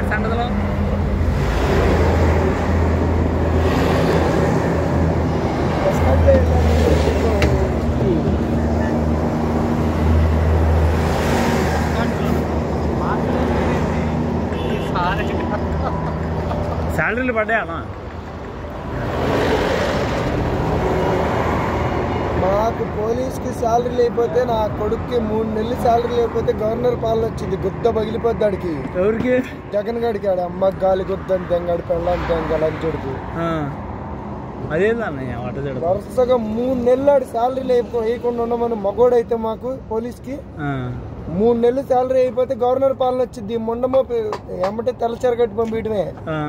గారి సండదలో శాలరీలు పడ్డాయా మాకు పోలీస్కి శాలరీ లేకపోతే నా కొడుక్కి మూడు నెలలు శాలరీ లేకపోతే గవర్నర్ పాలన వచ్చింది గుద్ద పగిలిపోద్దాడికి ఎవరికి జగన్ గడికి ఆడ అమ్మ గాలి గుద్దని తెంగాడు పెళ్ళాని తెంగాడు అంచుడికి ఆ. అదేందన్నయ్య వాట చూడ వరుసగా మూడు నెలలు ఆడి శాలరీ లేకపో వేయకుండా ఉండమని మగోడైతే మాకు పోలీస్కి మూడు నెలలు శాలరీ అయిపోతే గవర్నర్ పాలన వచ్చింది మొండమో ఎమ్మటే తెల్లచీర కట్టి పంపించడమే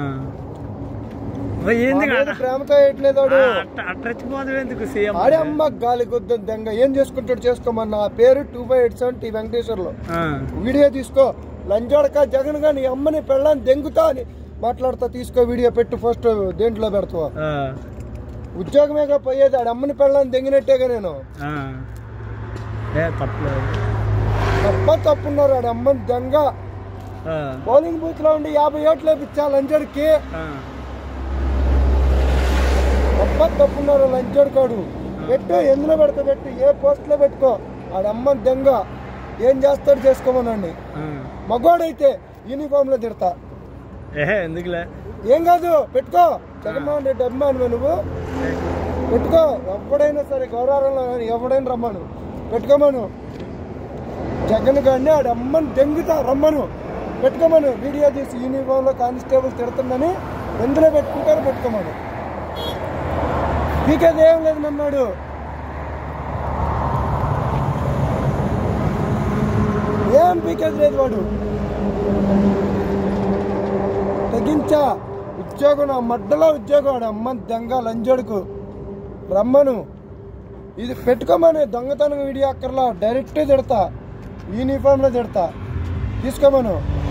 ఏంది మా మీద ప్రేమతో వేయట్లేదు వాడు అట్రచ్చిపోదు ఎందుకు సీఎం ఆడే అమ్మ గాలి గుద్దని తెంగ ఏం చేసుకుంటాడు చేసుకోమని నా పేరు two five eight seven T వెంకటేశ్వర్లో ఆ. వీడియో తీసుకో లంజోడక జగన్ గా నీ అమ్మని పెళ్ళాన్ని దెంగుతా అని మాట్లాడుతా తీసుకో వీడియో పెట్టు ఫస్ట్ దేంట్లో పెడతావా ఆ. ఉద్యోగమేగా పోయేది ఆడ అమ్మని పెళ్ళాన్ని దెంగినట్టేగా నేను ఆ. ఏ తప్పలేదు తప్ప తప్పున్నారు ఆడ అమ్మని దెంగ ఆ. పోలింగ్ బూత్ లో ఉండి యాభై ఓట్లు వేపించా లంజోడికి ఆ. తప్ప తప్పున్నారు లంచోడు కాడు పెట్టు ఎందులో పెడతా పెట్టు ఏ పోస్ట్ లో పెట్టుకో ఆడ అమ్మని దెంగ ఏం చేస్తాడు చేసుకోమనండి ఆ. మగోడైతే యూనిఫామ్ లో తిడతా ఏహే ఎందుకులే ఏం కాదు పెట్టుకో జగన్మోహన్ రెడ్డి అభిమాని నువ్వు పెట్టుకో ఎవడైనా సరే గౌరవంలో కానీ ఎవడైనా రమ్మను పెట్టుకోమను జగన్ గారిని ఆడ అమ్మని దెంగుతా రమ్మను పెట్టుకోమను వీడియో తీసి యూనిఫామ్ లో కానిస్టేబుల్ తిడుతుందని ఎందులో పెట్టుకుంటారో పెట్టుకోమను పీకేది ఏం లేదు నన్నాడు ఏం పీకేది లేదు వాడు తెగించా ఉద్యోగం నా మడ్డలో ఉద్యోగం ఆడ అమ్మ దెంగ లంజోడుకు రమ్మను ఇది పెట్టుకోమని దొంగతనం వీడియో అక్కర్లా డైరెక్ట్ తిడతా యూనిఫామ్లో తిడతా తీసుకోమను